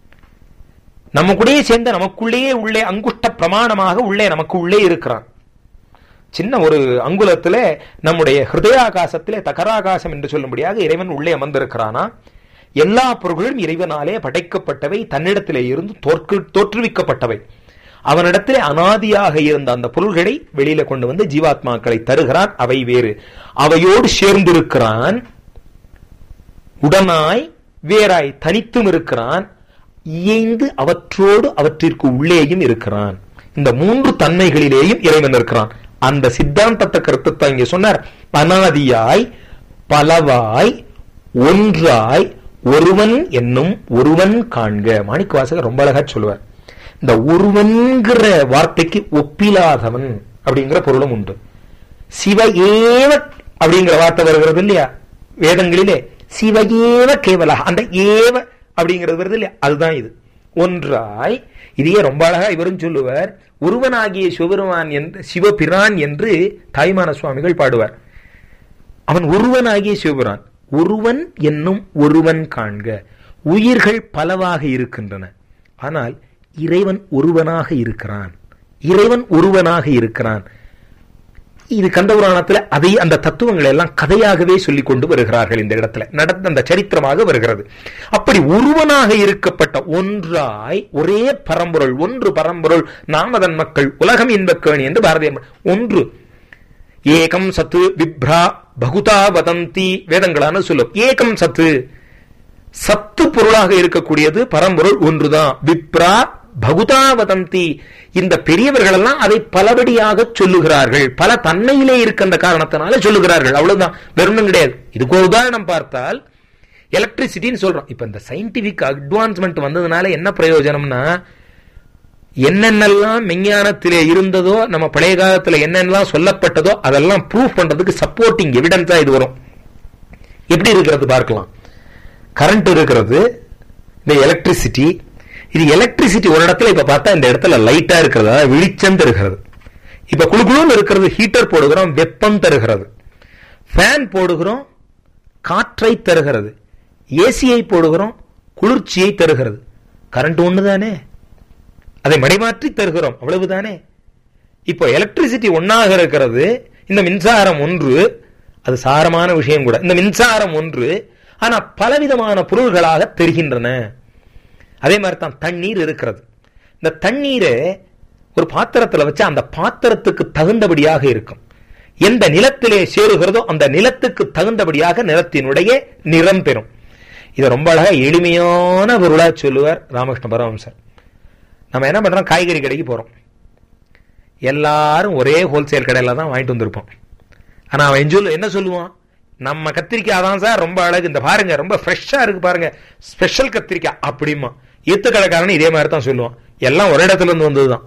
[SPEAKER 1] நம்ம கூடயே சேர்ந்த நமக்குள்ளேயே உள்ளே அங்குஷ்ட பிரமாணமாக உள்ளே நமக்கு உள்ளே இருக்கிறான் சின்ன ஒரு அங்குலத்துல நம்முடைய ஹிருதயாகாசத்திலே தகராகாசம் என்று சொல்லும்படியாக இறைவன் உள்ளே அமர்ந்திருக்கிறானா எல்லா பொருள்களும் இறைவனாலே படைக்கப்பட்டவை தன்னிடத்திலே இருந்து தோற்கு தோற்றுவிக்கப்பட்டவை அவனிடத்திலே அனாதியாக இருந்த அந்த பொருள்களை வெளியில கொண்டு வந்து ஜீவாத்மாக்களை தருகிறான் அவை வேறு அவையோடு சேர்ந்திருக்கிறான் உடனாய் வேறாய் தனித்தும் இருக்கிறான் இயைந்து அவற்றோடு அவற்றிற்கு உள்ளேயும் இருக்கிறான் இந்த மூன்று தன்மைகளிலேயும் இறைவன் இருக்கிறான் அந்த சித்தாந்தத்தை கருத்தை இங்க சொன்னார் அனாதியாய் பலவாய் ஒன்றாய் ஒருவன் என்னும் ஒருவன் காண்க மாணிக்க வாசகர் ரொம்ப அழகா சொல்லுவார் இந்த ஒருவன்கிற வார்த்தைக்கு ஒப்பிலாதவன் அப்படிங்கிற பொருளும் உண்டு சிவ ஏவ அப்படிங்கிற வார்த்தை வருகிறது இல்லையா வேதங்களிலே சிவகேவ கேவலா அந்த ஏவ அப்படிங்கிறது வருது இல்லையா அதுதான் இது ஒன்றாய் இதையே ரொம்ப அழகா இவரும் சொல்லுவார் ஒருவனாகிய சிவபெருமான் என்று சிவபிரான் என்று தாய்மான சுவாமிகள் பாடுவார் அவன் ஒருவனாகிய சிவபிரான் ஒருவன் என்னும் ஒருவன் காண்க உயிர்கள் பலவாக இருக்கின்றன ஆனால் இறைவன் ஒருவனாக இருக்கிறான் இறைவன் ஒருவனாக இருக்கிறான் இது கந்தபுராணத்துல அதை அந்த தத்துவங்களை எல்லாம் கதையாகவே சொல்லிக் கொண்டு வருகிறார்கள் இந்த இடத்துல நடந்த அந்த சரித்திரமாக வருகிறது அப்படி ஒருவனாக இருக்கப்பட்ட ஒன்றாய் ஒரே பரம்பொருள் ஒன்று பரம்பொருள் நாமதன் மக்கள் உலகம் இன்பக்கேணி என்று பாரதிய ஒன்று ஏகம் சத்து விப்ரா பகுதா வதந்தி வேதங்களான சொல்லும் ஏகம் சத்து சத்து பொருளாக இருக்கக்கூடியது பரம்பொருள் ஒன்றுதான் விப்ரா பகுதா வதந்தி இந்த பெரியவர்கள் எல்லாம் அதை பலபடியாக சொல்லுகிறார்கள் பல தன்மையிலே இருக்கின்ற காரணத்தினால சொல்லுகிறார்கள் அவ்வளவுதான் வெறும் கிடையாது இதுக்கு ஒரு உதாரணம் பார்த்தால் எலக்ட்ரிசிட்டின்னு சொல்றோம் இப்ப இந்த சயின்டிபிக் அட்வான்ஸ்மெண்ட் வந்ததுனால என்ன பிரயோஜனம்னா என்னென்னலாம் விஞ்ஞானத்திலே இருந்ததோ நம்ம பழைய காலத்துல என்னென்னலாம் சொல்லப்பட்டதோ அதெல்லாம் ப்ரூவ் பண்றதுக்கு சப்போர்ட்டிங் எவிடன்ஸா இது வரும் எப்படி இருக்கிறது பார்க்கலாம் கரண்ட் இருக்கிறது இந்த எலக்ட்ரிசிட்டி இது எலக்ட்ரிசிட்டி ஒரு இடத்துல இப்ப பார்த்தா இந்த இடத்துல லைட்டா இருக்கிறது அதாவது வெளிச்சம் தருகிறது இப்ப குழுக்குழுன்னு இருக்கிறது ஹீட்டர் போடுகிறோம் வெப்பம் தருகிறது ஃபேன் போடுகிறோம் காற்றை தருகிறது ஏசியை போடுகிறோம் குளிர்ச்சியை தருகிறது கரண்ட் ஒண்ணுதானே அதை மடைமாற்றி தருகிறோம் அவ்வளவுதானே இப்போ எலக்ட்ரிசிட்டி ஒன்னாக இருக்கிறது இந்த மின்சாரம் ஒன்று அது சாரமான விஷயம் கூட இந்த மின்சாரம் ஒன்று ஆனா பலவிதமான பொருள்களாக தெரிகின்றன அதே மாதிரி தான் தண்ணீர் இருக்கிறது இந்த தண்ணீரை ஒரு பாத்திரத்துல வச்சு அந்த பாத்திரத்துக்கு தகுந்தபடியாக இருக்கும் எந்த நிலத்திலே சேருகிறதோ அந்த நிலத்துக்கு தகுந்தபடியாக நிலத்தினுடைய நிறம் பெறும் இதை ரொம்ப அழகா எளிமையான பொருளா சொல்லுவார் ராமகிருஷ்ண பரமஹம்சர் நம்ம என்ன பண்றோம் காய்கறி கடைக்கு போறோம் எல்லாரும் ஒரே ஹோல்சேல் கடையில தான் வாங்கிட்டு வந்திருப்போம் ஆனா அவன் சொல்லு என்ன சொல்லுவான் நம்ம கத்திரிக்காய் தான் சார் ரொம்ப அழகு இந்த பாருங்க ரொம்ப ஃப்ரெஷ்ஷா இருக்கு பாருங்க ஸ்பெஷல் கத்திரிக்காய் அப்படிமா ஈத்து கடைக்காரன் இதே மாதிரி தான் சொல்லுவான் எல்லாம் ஒரு இடத்துல இருந்து வந்ததுதான்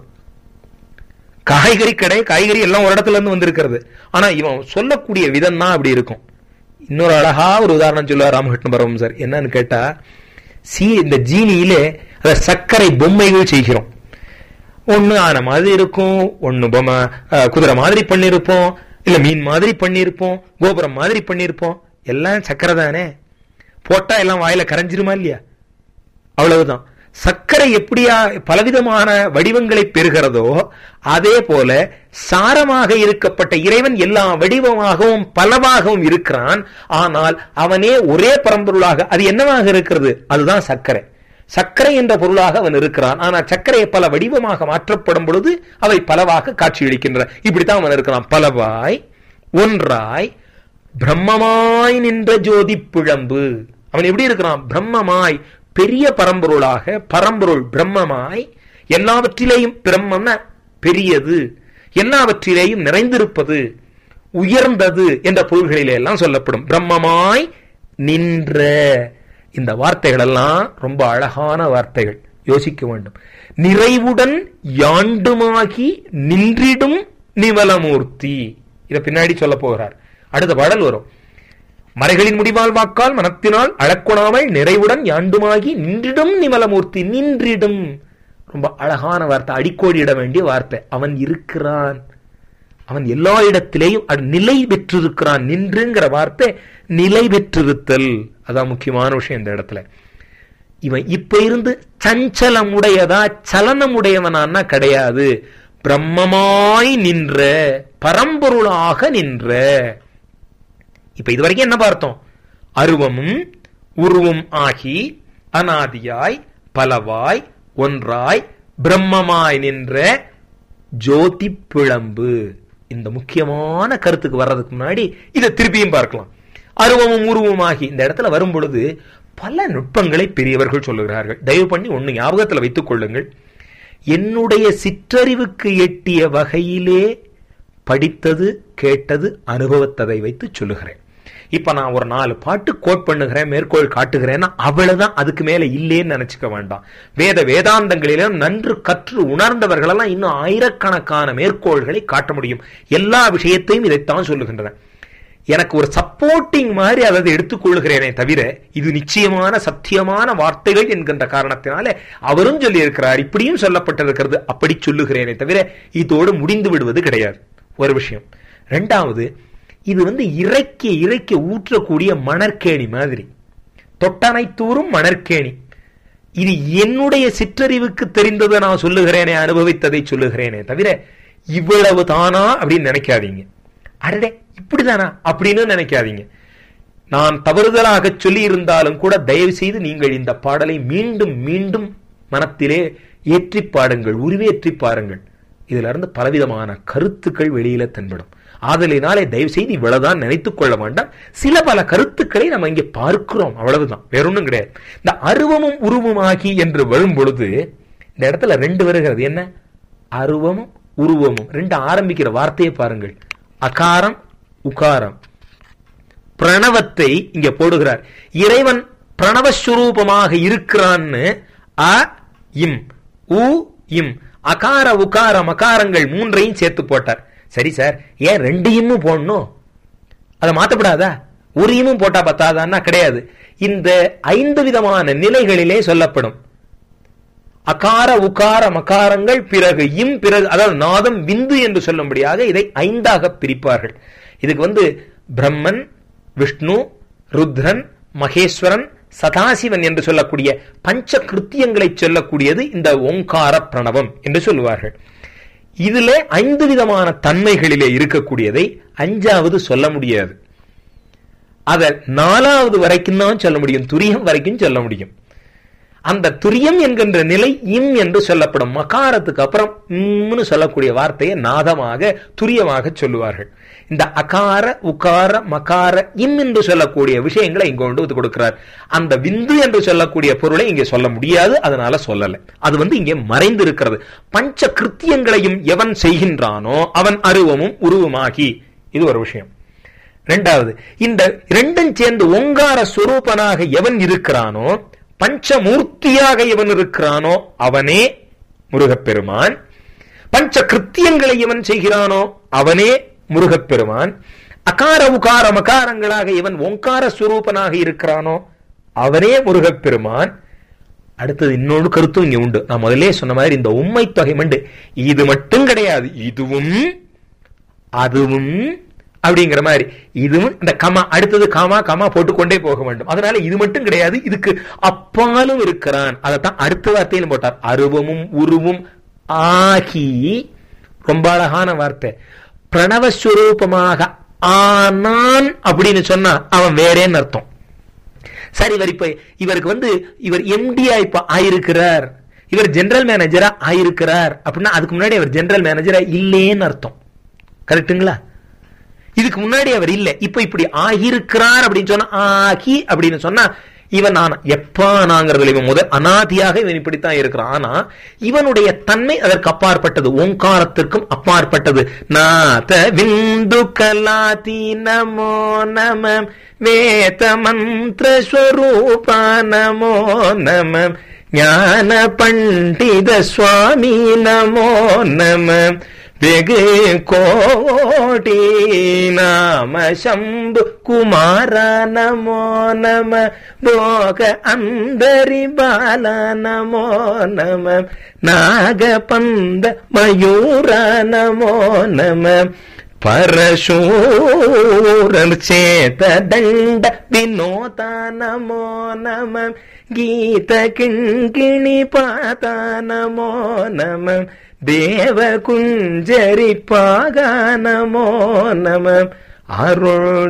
[SPEAKER 1] காய்கறி கடை காய்கறி எல்லாம் ஒரு இடத்துல இருந்து வந்திருக்கிறது ஆனா இவன் சொல்லக்கூடிய விதம் தான் அப்படி இருக்கும் இன்னொரு அழகா ஒரு உதாரணம் சொல்லுவார் ராமகிருஷ்ண பரவம் சார் என்னன்னு கேட்டா சி இந்த ஜீனியிலே அத சர்க்கரை பொம்மைகள் செய்கிறோம் ஒண்ணு ஆன மாதிரி இருக்கும் ஒண்ணு பொம்மை அஹ், குதிரை மாதிரி பண்ணிருப்போம் இல்ல மீன் மாதிரி பண்ணிருப்போம் கோபுரம் மாதிரி பண்ணிருப்போம் எல்லாம் சக்கரை தானே போட்டா எல்லாம் வாயில கரைஞ்சிருமா இல்லையா அவ்வளவுதான் சர்க்கரை எப்படியா பலவிதமான வடிவங்களை பெறுகிறதோ அதே போல சாரமாக இருக்கப்பட்ட இறைவன் எல்லா வடிவமாகவும் பலவாகவும் இருக்கிறான் ஆனால் அவனே ஒரே பரம்பொருளாக அது என்னவாக இருக்கிறது அதுதான் சர்க்கரை சர்க்கரை என்ற பொருளாக அவன் இருக்கிறான் ஆனால் சர்க்கரையை பல வடிவமாக மாற்றப்படும் பொழுது அவை பலவாக காட்சியளிக்கின்றன இப்படித்தான் அவன் இருக்கிறான் பலவாய் ஒன்றாய் பிரம்மமாய் நின்ற ஜோதி பிழம்பு அவன் எப்படி இருக்கிறான் பிரம்மமாய் பெரிய பரம்பொருளாக பரம்பொருள் பிரம்மமாய் எல்லாவற்றிலேயும் பிரம்மம்னா பெரியது எல்லாவற்றிலேயும் நிறைந்திருப்பது உயர்ந்தது என்ற பொருள்களிலே எல்லாம் சொல்லப்படும் பிரம்மமாய் நின்ற இந்த வார்த்தைகள் எல்லாம் ரொம்ப அழகான வார்த்தைகள் யோசிக்க வேண்டும் நிறைவுடன் யாண்டுமாகி நின்றிடும் நிவலமூர்த்தி இத பின்னாடி சொல்ல போகிறார் அடுத்த பாடல் வரும் மறைகளின் முடிவால் வாக்கால் மனத்தினால் அளக்குணாமல் நிறைவுடன் யாண்டுமாகி நின்றிடும் நிமலமூர்த்தி நின்றிடும் ரொம்ப அழகான வார்த்தை அடிக்கோடியிட வேண்டிய வார்த்தை அவன் இருக்கிறான் அவன் எல்லா இடத்திலேயும் அது நிலை பெற்றிருக்கிறான் நின்றுங்கிற வார்த்தை நிலை பெற்றிருத்தல் அதான் முக்கியமான விஷயம் இந்த இடத்துல இவன் இப்ப இருந்து சஞ்சலம் உடையதா சலனம் உடையவனான்னா கிடையாது பிரம்மமாய் நின்ற பரம்பொருளாக நின்ற இப்ப இது வரைக்கும் என்ன பார்த்தோம் அருவமும் உருவும் ஆகி அனாதியாய் பலவாய் ஒன்றாய் பிரம்மமாய் நின்ற ஜோதி பிழம்பு இந்த முக்கியமான கருத்துக்கு வர்றதுக்கு முன்னாடி இதை திருப்பியும் பார்க்கலாம் அருவமும் உருவமாகி இந்த இடத்துல வரும் பொழுது பல நுட்பங்களை பெரியவர்கள் சொல்லுகிறார்கள் தயவு பண்ணி ஒண்ணு ஞாபகத்துல வைத்துக் கொள்ளுங்கள் என்னுடைய சிற்றறிவுக்கு எட்டிய வகையிலே படித்தது கேட்டது அனுபவத்ததை வைத்து சொல்லுகிறேன் இப்ப நான் ஒரு நாலு பாட்டு கோட் பண்ணுகிறேன் மேற்கோள் காட்டுகிறேன்னா அவ்வளவுதான் அதுக்கு மேல இல்லேன்னு நினைச்சுக்க வேண்டாம் வேத வேதாந்தங்களிலும் நன்று கற்று உணர்ந்தவர்களெல்லாம் இன்னும் ஆயிரக்கணக்கான மேற்கோள்களை காட்ட முடியும் எல்லா விஷயத்தையும் இதைத்தான் சொல்லுகின்றன எனக்கு ஒரு சப்போர்ட்டிங் மாதிரி அதை எடுத்துக்கொள்கிறேனே தவிர இது நிச்சயமான சத்தியமான வார்த்தைகள் என்கின்ற காரணத்தினால அவரும் சொல்லி இருக்கிறார் இப்படியும் சொல்லப்பட்டிருக்கிறது அப்படி சொல்லுகிறேனே தவிர இதோடு முடிந்து விடுவது கிடையாது ஒரு விஷயம் ரெண்டாவது இது வந்து இறைக்க இறைக்க ஊற்றக்கூடிய மணற்கேணி மாதிரி தொட்டனைத்தூரும் மணற்கேணி இது என்னுடைய சிற்றறிவுக்கு தெரிந்ததை நான் சொல்லுகிறேனே அனுபவித்ததை சொல்லுகிறேனே தவிர இவ்வளவு தானா அப்படின்னு நினைக்காதீங்க அடடே இப்படிதானா அப்படின்னு நினைக்காதீங்க நான் தவறுதலாக சொல்லி இருந்தாலும் கூட தயவு செய்து நீங்கள் இந்த பாடலை மீண்டும் மீண்டும் மனத்திலே ஏற்றி பாடுங்கள் உருவேற்றி பாருங்கள் இதுல இருந்து பலவிதமான கருத்துக்கள் வெளியில தென்படும் ஆதலினாலே தயவு செய்து இவ்வளவுதான் நினைத்துக் கொள்ள வேண்டாம் சில பல கருத்துக்களை நம்ம இங்கே பார்க்கிறோம் அவ்வளவுதான் வேற ஒண்ணும் கிடையாது இந்த அருவமும் உருவமாகி என்று வரும் பொழுது இந்த இடத்துல ரெண்டு வருகிறது என்ன அருவமும் உருவமும் ரெண்டு ஆரம்பிக்கிற வார்த்தையை பாருங்கள் அகாரம் உகாரம் பிரணவத்தை இங்க போடுகிறார் இறைவன் பிரணவஸ்வரூபமாக இருக்கிறான்னு அ இம் உ இம் அகார உகார மகாரங்கள் மூன்றையும் சேர்த்து போட்டார் சரி சார் ஏன் ரெண்டு இம்மும் போடணும் அதை மாத்தப்படாதா ஒரு இம்மும் போட்டா பத்தாதான்னா கிடையாது இந்த ஐந்து விதமான நிலைகளிலே சொல்லப்படும் அகார உகார மகாரங்கள் பிறகு இம் பிறகு அதாவது நாதம் விந்து என்று சொல்லும்படியாக இதை ஐந்தாக பிரிப்பார்கள் இதுக்கு வந்து பிரம்மன் விஷ்ணு ருத்ரன் மகேஸ்வரன் சதாசிவன் என்று சொல்லக்கூடிய பஞ்ச கிருத்தியங்களை சொல்லக்கூடியது இந்த ஓங்கார பிரணவம் என்று சொல்லுவார்கள் இதுல ஐந்து விதமான தன்மைகளிலே இருக்கக்கூடியதை அஞ்சாவது சொல்ல முடியாது அத நாலாவது வரைக்கும் தான் சொல்ல முடியும் துரியம் வரைக்கும் சொல்ல முடியும் அந்த துரியம் என்கின்ற நிலை இம் என்று சொல்லப்படும் மகாரத்துக்கு அப்புறம் இம்னு சொல்லக்கூடிய வார்த்தையை நாதமாக துரியமாக சொல்லுவார்கள் இந்த அகார உகார மகார இம் என்று சொல்லக்கூடிய விஷயங்களை இங்க கொண்டு வந்து கொடுக்கிறார் அந்த விந்து என்று சொல்லக்கூடிய பொருளை இங்கே சொல்ல முடியாது அதனால சொல்லல அது வந்து இங்கே மறைந்து இருக்கிறது பஞ்ச கிருத்தியங்களையும் எவன் செய்கின்றானோ அவன் அருவமும் உருவமாகி இது ஒரு விஷயம் ரெண்டாவது இந்த இரண்டும் சேர்ந்து ஓங்கார சுரூபனாக எவன் இருக்கிறானோ பஞ்சமூர்த்தியாக எவன் இருக்கிறானோ அவனே முருகப்பெருமான் பஞ்ச கிருத்தியங்களை எவன் செய்கிறானோ அவனே முருகப்பெருமான் அகார உகார மகாரங்களாக இவன் ஓங்கார சுரூபனாக இருக்கிறானோ அவனே முருகப்பெருமான் அடுத்தது இன்னொன்று கருத்தும் இங்க உண்டு நான் முதலே சொன்ன மாதிரி இந்த உண்மை தொகை மண்டு இது மட்டும் கிடையாது இதுவும் அதுவும் அப்படிங்கிற மாதிரி இதுவும் இந்த கமா அடுத்தது காமா காமா போட்டுக்கொண்டே போக வேண்டும் அதனால இது மட்டும் கிடையாது இதுக்கு அப்பாலும் இருக்கிறான் அதைத்தான் அடுத்த வார்த்தையிலும் போட்டார் அருவமும் உருவும் ஆகி ரொம்ப அழகான வார்த்தை பிரணவஸ்வரூபமாக ஆனான் அப்படின்னு சொன்னா அவன் வேறேன்னு அர்த்தம் சரி இவர் இப்ப இவருக்கு வந்து இவர் எம்டியா இப்ப ஆயிருக்கிறார் இவர் ஜெனரல் மேனேஜரா ஆயிருக்கிறார் அப்படின்னா அதுக்கு முன்னாடி அவர் ஜெனரல் மேனேஜரா இல்லேன்னு அர்த்தம் கரெக்டுங்களா இதுக்கு முன்னாடி அவர் இல்ல இப்ப இப்படி ஆகியிருக்கிறார் அப்படின்னு சொன்னா ஆகி அப்படின்னு சொன்னா இவன் நான் எப்ப நாங்கிறதுல இவன் முதல் அனாதியாக இவன் இப்படித்தான் இருக்கிறான் ஆனா இவனுடைய தன்மை அதற்கு அப்பாற்பட்டது ஓங்காரத்திற்கும் அப்பாற்பட்டது நாத விந்து கலாதி நமோ நம வேத மந்திர ஸ்வரூப நமோ நம ஞான பண்டித சுவாமி நமோ நம வெகு கோடி நாம சம்பு குமார நமோ நம போக அந்தரி பால நமோ நம நாகபந்த மயூர நமோ நம பரசூரர் சேத ದಂಡ ವಿನೋದ ನಮೋ ನಮ ಗೀತ ಕಿಂಕಿಣಿ ಪಾತ ನಮೋ ನಮ தேவ குஞ்சரிப்பாக நமோ நம அருள்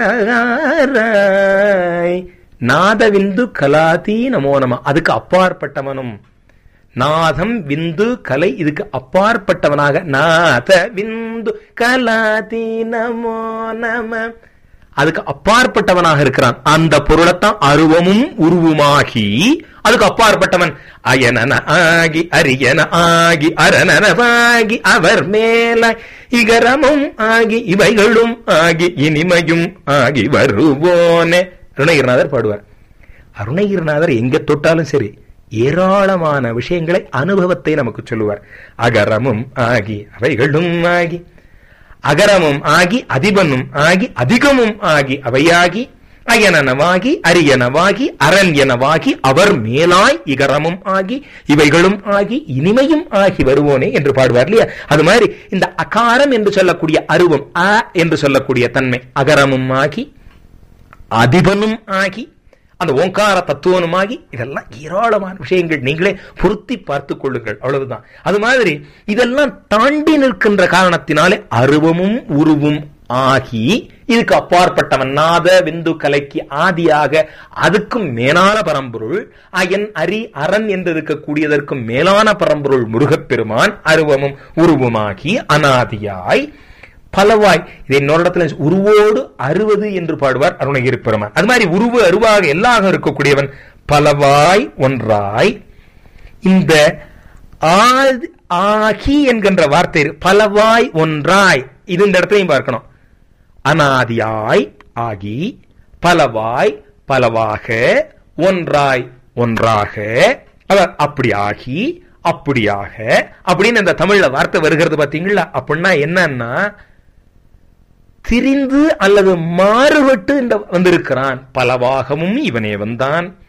[SPEAKER 1] தாராய் நாதவிந்து கலாதி நமோ நம அதுக்கு அப்பாற்பட்டவனும் நாதம் விந்து கலை இதுக்கு அப்பாற்பட்டவனாக நாத விந்து கலாதி நமோ நம அதுக்கு அப்பாற்பட்டவனாக இருக்கிறான் அந்த பொருளைத்தான் அருவமும் உருவுமாகி அதுக்கு அப்பாற்பட்டவன் அயனன ஆகி அரியன ஆகி அரணனவாகி அவர் மேல இகரமும் ஆகி இவைகளும் ஆகி இனிமையும் ஆகி வருவோனே அருணகிரிநாதர் பாடுவார் அருணகிரிநாதர் எங்க தொட்டாலும் சரி ஏராளமான விஷயங்களை அனுபவத்தை நமக்கு சொல்லுவார் அகரமும் ஆகி அவைகளும் ஆகி அகரமும் ஆகி அதிபனும் ஆகி அதிகமும் ஆகி அவையாகி அயனனவாகி அரியனவாகி அரண்யனவாகி அவர் மேலாய் இகரமும் ஆகி இவைகளும் ஆகி இனிமையும் ஆகி வருவோனே என்று பாடுவார் இல்லையா அது மாதிரி இந்த அகாரம் என்று சொல்லக்கூடிய அருவம் அ என்று சொல்லக்கூடிய தன்மை அகரமும் ஆகி அதிபனும் ஆகி அந்த ஓங்கார தத்துவனுமாகி இதெல்லாம் ஏராளமான விஷயங்கள் நீங்களே பொருத்தி பார்த்துக் கொள்ளுங்கள் அவ்வளவுதான் அது மாதிரி இதெல்லாம் தாண்டி நிற்கின்ற காரணத்தினாலே அருவமும் உருவும் ஆகி இதுக்கு அப்பாற்பட்டவன் நாத விந்து கலைக்கு ஆதியாக அதுக்கும் மேலான பரம்பொருள் அயன் அரி அரண் என்று இருக்கக்கூடியதற்கும் மேலான பரம்பொருள் முருகப்பெருமான் அருவமும் உருவமாகி அனாதியாய் பலவாய் இதை இன்னொரு இடத்துல உருவோடு அறுவது என்று பாடுவார் அருணகிரி பெருமான் அது மாதிரி உருவு அருவாக எல்லாக இருக்கக்கூடியவன் பலவாய் ஒன்றாய் இந்த ஆகி என்கின்ற வார்த்தை பலவாய் ஒன்றாய் இது இந்த இடத்தையும் பார்க்கணும் அனாதியாய் ஆகி பலவாய் பலவாக ஒன்றாய் ஒன்றாக அவர் அப்படி ஆகி அப்படியாக அப்படின்னு இந்த தமிழ்ல வார்த்தை வருகிறது பாத்தீங்களா அப்படின்னா என்னன்னா திரிந்து அல்லது மாறுபட்டு இந்த வந்திருக்கிறான் பலவாகமும் இவனே வந்தான்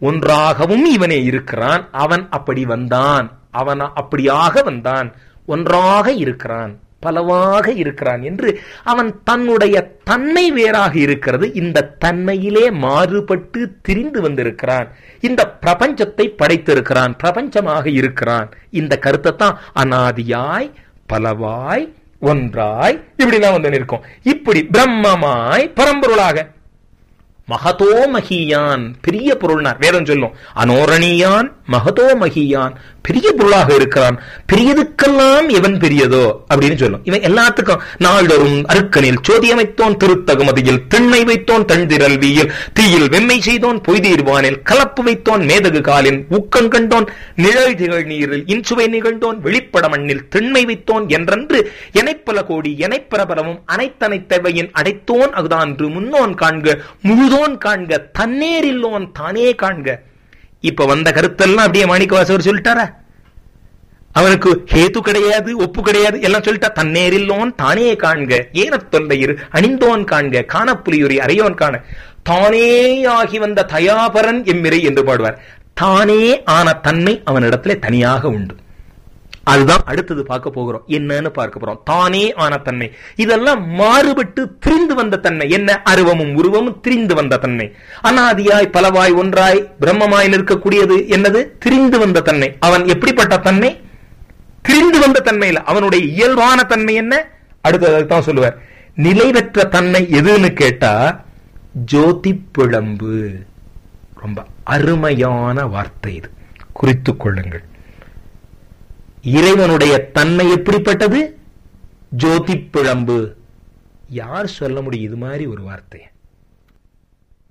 [SPEAKER 1] ஒன்றாகவும் இவனே இருக்கிறான் அவன் அப்படி வந்தான் அவன் அப்படியாக வந்தான் ஒன்றாக இருக்கிறான் பலவாக இருக்கிறான் என்று அவன் தன்னுடைய தன்மை வேறாக இருக்கிறது இந்த தன்மையிலே மாறுபட்டு திரிந்து வந்திருக்கிறான் இந்த பிரபஞ்சத்தை படைத்திருக்கிறான் பிரபஞ்சமாக இருக்கிறான் இந்த கருத்தை தான் அனாதியாய் பலவாய் ஒன்றாய் இப்படிலாம் வந்து நிற்கும் இப்படி பிரம்மமாய் பரம்பொருளாக மகதோ மகியான் பெரிய பொருள்னார் வேதம் சொல்லும் அனோரணியான் மகதோ மகியான் பெரிய பொருளாக இருக்கிறான் பெரியதுக்கெல்லாம் எவன் பெரியதோ அப்படின்னு சொல்லும் இவன் எல்லாத்துக்கும் நாளரும் அருக்கனில் சோதியமைத்தோன் திருத்தகுமதியில் திண்ணை வைத்தோன் தண்டிரல்வியில் தீயில் வெம்மை செய்தோன் பொய்தீர்வானில் கலப்பு வைத்தோன் மேதகு காலின் ஊக்கம் கண்டோன் நிழல் திகழ் நீரில் இன்சுவை நிகழ்ந்தோன் வெளிப்பட மண்ணில் திண்மை வைத்தோன் என்றென்று எனைப்பல கோடி எனைப்பரபரமும் அனைத்தனைத்தவையின் அடைத்தோன் அகுதான்று முன்னோன் காண்க முழுதோன் காண்க தன்னேரில்லோன் தானே காண்க இப்ப வந்த கருத்தெல்லாம் அப்படியே மாணிக்க வாசவர் சொல்லிட்டாரா அவனுக்கு ஹேத்து கிடையாது ஒப்பு கிடையாது எல்லாம் சொல்லிட்டா தன்னேரில்லோன் தானே காண்க ஏன தொல்லையிரு அணிந்தோன் காண்க காணப்புலியுரி அறையோன் காண தானேயாகி வந்த தயாபரன் எம்மிரை என்று பாடுவார் தானே ஆன தன்மை அவனிடத்திலே தனியாக உண்டு அதுதான் அடுத்தது பார்க்க போகிறோம் என்னன்னு பார்க்க போறோம் தானே ஆன தன்மை இதெல்லாம் மாறுபட்டு திரிந்து வந்த தன்மை என்ன அருவமும் உருவமும் திரிந்து வந்த தன்மை அனாதியாய் பலவாய் ஒன்றாய் பிரம்மமாய் நிற்கக்கூடியது என்னது திரிந்து வந்த தன்மை அவன் எப்படிப்பட்ட தன்மை திரிந்து வந்த தன்மையில் அவனுடைய இயல்பான தன்மை என்ன அடுத்தது தான் சொல்லுவார் நிலைவற்ற தன்மை எதுன்னு கேட்டா ஜோதி பிழம்பு ரொம்ப அருமையான வார்த்தை இது குறித்துக் கொள்ளுங்கள் இறைவனுடைய தன்மை எப்படிப்பட்டது ஜோதி பிழம்பு யார் சொல்ல முடியும் இது மாதிரி ஒரு வார்த்தை